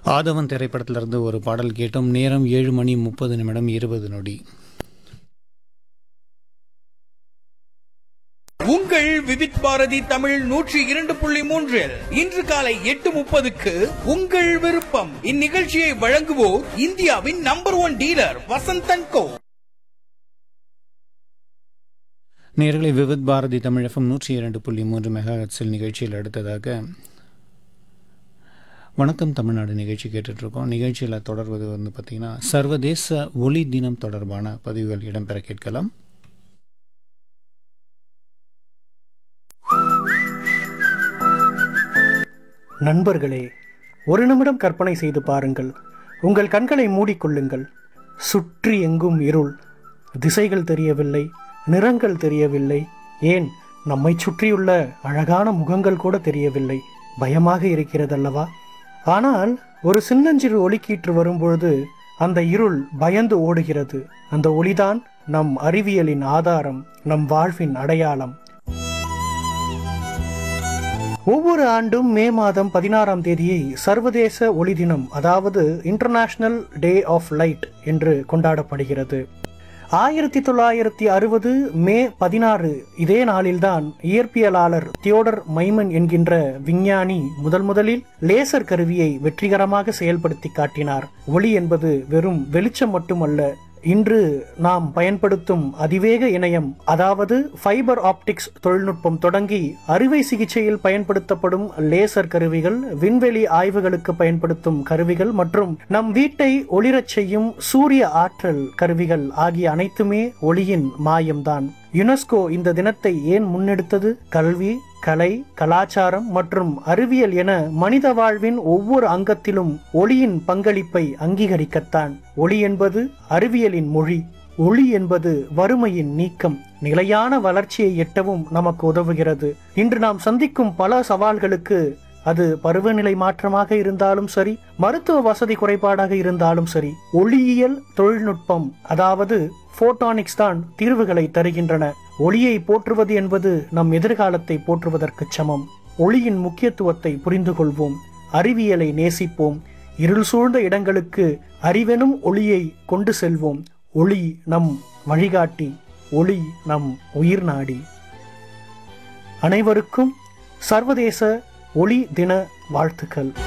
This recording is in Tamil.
ஆதவன் திரைப்படத்திலிருந்து ஒரு பாடல் கேட்டோம் நேரம் ஏழு மணி முப்பது நிமிடம் இருபது நொடி உங்கள் விவித் பாரதி தமிழ் நூற்றி இரண்டு புள்ளி மூன்றில் இன்று காலை எட்டு முப்பதுக்கு உங்கள் விருப்பம் இந்நிகழ்ச்சியை வழங்குவோர் இந்தியாவின் number one dealer Vasanth co நேர்களை விவித் பாரதி தமிழ் எஃப்எம் நூற்றி இரண்டு புள்ளி மூன்று மெகாஹெட்ஸில் நிகழ்ச்சியில் அடுத்ததாக வணக்கம் தமிழ்நாடு நிகழ்ச்சி கேட்டுட்ருக்கோம் நிகழ்ச்சியில் தொடர்வது வந்து பார்த்திங்கன்னா சர்வதேச ஒளி தினம் தொடர்பான பதிவுகள் இடம்பெற கேட்கலாம் நண்பர்களே ஒரு நிமிடம் கற்பனை செய்து பாருங்கள் உங்கள் கண்களை மூடிக்கொள்ளுங்கள் சுற்றி எங்கும் இருள் திசைகள் தெரியவில்லை நிறங்கள் தெரியவில்லை ஏன் நம்மை சுற்றியுள்ள அழகான முகங்கள் கூட தெரியவில்லை பயமாக இருக்கிறதல்லவா ஆனால் ஒரு சின்னஞ்சிறு ஒளிக்கீற்று வரும்பொழுது அந்த இருள் பயந்து ஓடுகிறது அந்த ஒளிதான் நம் அறிவியலின் ஆதாரம் நம் வாழ்வின் அடையாளம் ஒவ்வொரு ஆண்டும் மே மாதம் பதினாறாம் தேதியை சர்வதேச ஒளி தினம் அதாவது இன்டர்நேஷனல் டே ஆஃப் லைட் என்று கொண்டாடப்படுகிறது ஆயிரத்தி தொள்ளாயிரத்தி அறுபது மே பதினாறு இதே நாளில்தான் இயற்பியலாளர் தியோடர் மைமன் என்கின்ற விஞ்ஞானி முதல் முதலில் லேசர் கருவியை வெற்றிகரமாக செயல்படுத்தி காட்டினார் ஒளி என்பது வெறும் வெளிச்சம் மட்டுமல்ல இன்று நாம் பயன்படுத்தும் அதிவேக இணையம் அதாவது ஃபைபர் ஆப்டிக்ஸ் தொழில்நுட்பம் தொடங்கி அறுவை சிகிச்சையில் பயன்படுத்தப்படும் லேசர் கருவிகள் விண்வெளி ஆய்வுகளுக்கு பயன்படுத்தும் கருவிகள் மற்றும் நம் வீட்டை ஒளிரச் செய்யும் சூரிய ஆற்றல் கருவிகள் ஆகிய அனைத்துமே ஒளியின் மாயம்தான் யுனெஸ்கோ இந்த தினத்தை ஏன் முன்னெடுத்தது கல்வி கலை கலாச்சாரம் மற்றும் அறிவியல் என மனித வாழ்வின் ஒவ்வொரு அங்கத்திலும் ஒளியின் பங்களிப்பை அங்கீகரிக்கத்தான் ஒளி என்பது அறிவியலின் மொழி ஒளி என்பது வறுமையின் நீக்கம் நிலையான வளர்ச்சியை எட்டவும் நமக்கு உதவுகிறது இன்று நாம் சந்திக்கும் பல சவால்களுக்கு அது பருவநிலை மாற்றமாக இருந்தாலும் சரி மருத்துவ வசதி குறைபாடாக இருந்தாலும் சரி ஒளியியல் தொழில்நுட்பம் அதாவது போட்டானிக்ஸ் தான் தீர்வுகளை தருகின்றன ஒளியை போற்றுவது என்பது நம் எதிர்காலத்தை போற்றுவதற்கு சமம் ஒளியின் முக்கியத்துவத்தை புரிந்து கொள்வோம் அறிவியலை நேசிப்போம் இருள் சூழ்ந்த இடங்களுக்கு அறிவெனும் ஒளியை கொண்டு செல்வோம் ஒளி நம் வழிகாட்டி ஒளி நம் உயிர் நாடி அனைவருக்கும் சர்வதேச ஒளி தின வாழ்த்துக்கள்